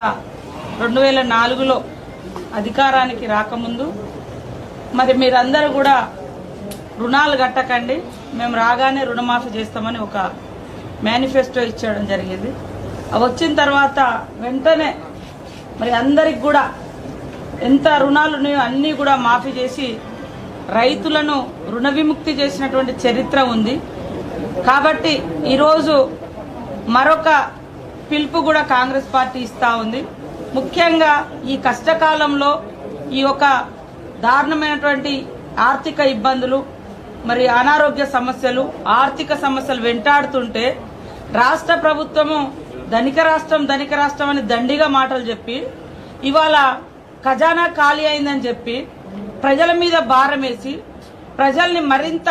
రెండు వేల నాలుగులో అధికారానికి రాకముందు మరి మీరందరూ కూడా రుణాలు కట్టకండి మేము రాగానే రుణమాఫీ చేస్తామని ఒక మేనిఫెస్టో ఇచ్చడం జరిగింది అవి వచ్చిన తర్వాత వెంటనే మరి అందరికి కూడా ఎంత రుణాలు ఉన్నాయో అన్నీ కూడా మాఫీ చేసి రైతులను రుణ విముక్తి చేసినటువంటి చరిత్ర ఉంది కాబట్టి ఈరోజు మరొక పిలుపు కూడా కాంగ్రెస్ పార్టీ ఇస్తా ఉంది ముఖ్యంగా ఈ కష్టకాలంలో ఈ యొక్క దారుణమైనటువంటి ఆర్థిక ఇబ్బందులు మరి అనారోగ్య సమస్యలు ఆర్థిక సమస్యలు వెంటాడుతుంటే రాష్ట్ర ప్రభుత్వము ధనిక రాష్ట్రం ధనిక రాష్ట్రం అని దండిగా మాటలు చెప్పి ఇవాళ ఖజానా ఖాళీ అయిందని చెప్పి ప్రజల మీద భారం వేసి ప్రజల్ని మరింత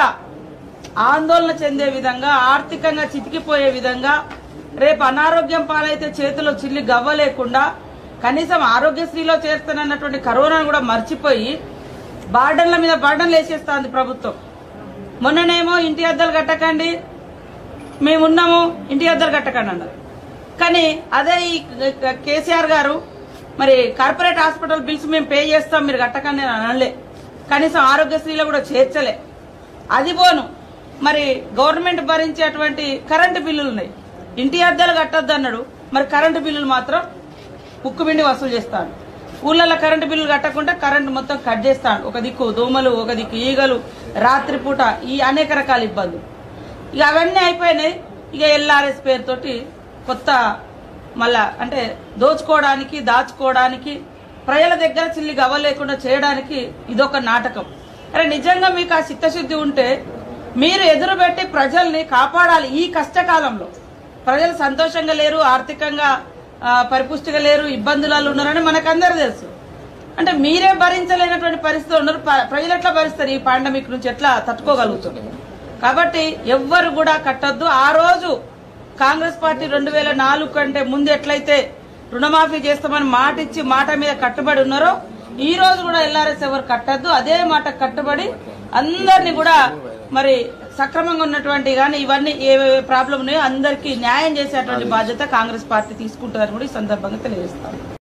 ఆందోళన చెందే విధంగా ఆర్థికంగా చితికిపోయే విధంగా రేపు అనారోగ్యం పాలైతే చేతిలో చిల్లి గవ్వ లేకుండా కనీసం ఆరోగ్యశ్రీలో చేస్తానన్నటువంటి కరోనాను కూడా మర్చిపోయి బార్డన్ల మీద బార్డన్లు వేసేస్తుంది ప్రభుత్వం మొన్ననేమో ఇంటి అద్దలు కట్టకండి మేమున్నాము ఇంటి అద్దలు కట్టకండి అన్నారు కానీ అదే ఈ కేసీఆర్ గారు మరి కార్పొరేట్ హాస్పిటల్ బిల్స్ మేము పే చేస్తాం మీరు కట్టకండి అని అనలే కనీసం ఆరోగ్యశ్రీలో కూడా చేర్చలే అది పోను మరి గవర్నమెంట్ భరించేటువంటి కరెంటు బిల్లులు ఉన్నాయి ఇంటి అద్దెలు కట్టొద్దు అన్నాడు మరి కరెంటు బిల్లులు మాత్రం ఉక్కు పిండి వసూలు చేస్తాడు ఊళ్ళల్లో కరెంటు బిల్లులు కట్టకుండా కరెంటు మొత్తం కట్ చేస్తాడు ఒక దిక్కు దోమలు ఒక దిక్కు ఈగలు రాత్రిపూట ఈ అనేక రకాల ఇబ్బందులు ఇక అవన్నీ అయిపోయినాయి ఇక ఎల్ఆర్ఎస్ పేరుతోటి కొత్త మళ్ళా అంటే దోచుకోవడానికి దాచుకోవడానికి ప్రజల దగ్గర చిల్లి గవ్వ లేకుండా చేయడానికి ఇదొక నాటకం అరే నిజంగా మీకు ఆ చిత్తశుద్ధి ఉంటే మీరు ఎదురుపెట్టి ప్రజల్ని కాపాడాలి ఈ కష్టకాలంలో ప్రజలు సంతోషంగా లేరు ఆర్థికంగా ఆ, పరిపుష్టిగా లేరు ఇబ్బందులలో ఉన్నారని మనకందరూ తెలుసు అంటే మీరే భరించలేనటువంటి పరిస్థితులు ఉన్నారు ప- ప్రజలు ఎట్లా భరిస్తారు ఈ పాండమిక్ నుంచి ఎట్లా తట్టుకోగలుగుతారు కాబట్టి ఎవ్వరు కూడా కట్టొద్దు ఆ రోజు కాంగ్రెస్ పార్టీ రెండు వేల నాలుగు కంటే ముందు ఎట్లయితే రుణమాఫీ చేస్తామని మాట ఇచ్చి మాట మీద కట్టుబడి ఉన్నారో ఈ రోజు కూడా ఎల్ఆర్ఎస్ ఎవరు కట్టద్దు అదే మాట కట్టుబడి అందరినీ కూడా మరి సక్రమంగా ఉన్నటువంటి కానీ ఇవన్నీ ఏ ప్రాబ్లం ఉన్నాయో అందరికీ న్యాయం చేసేటువంటి బాధ్యత కాంగ్రెస్ పార్టీ తీసుకుంటుందని కూడా ఈ సందర్భంగా తెలియజేస్తాను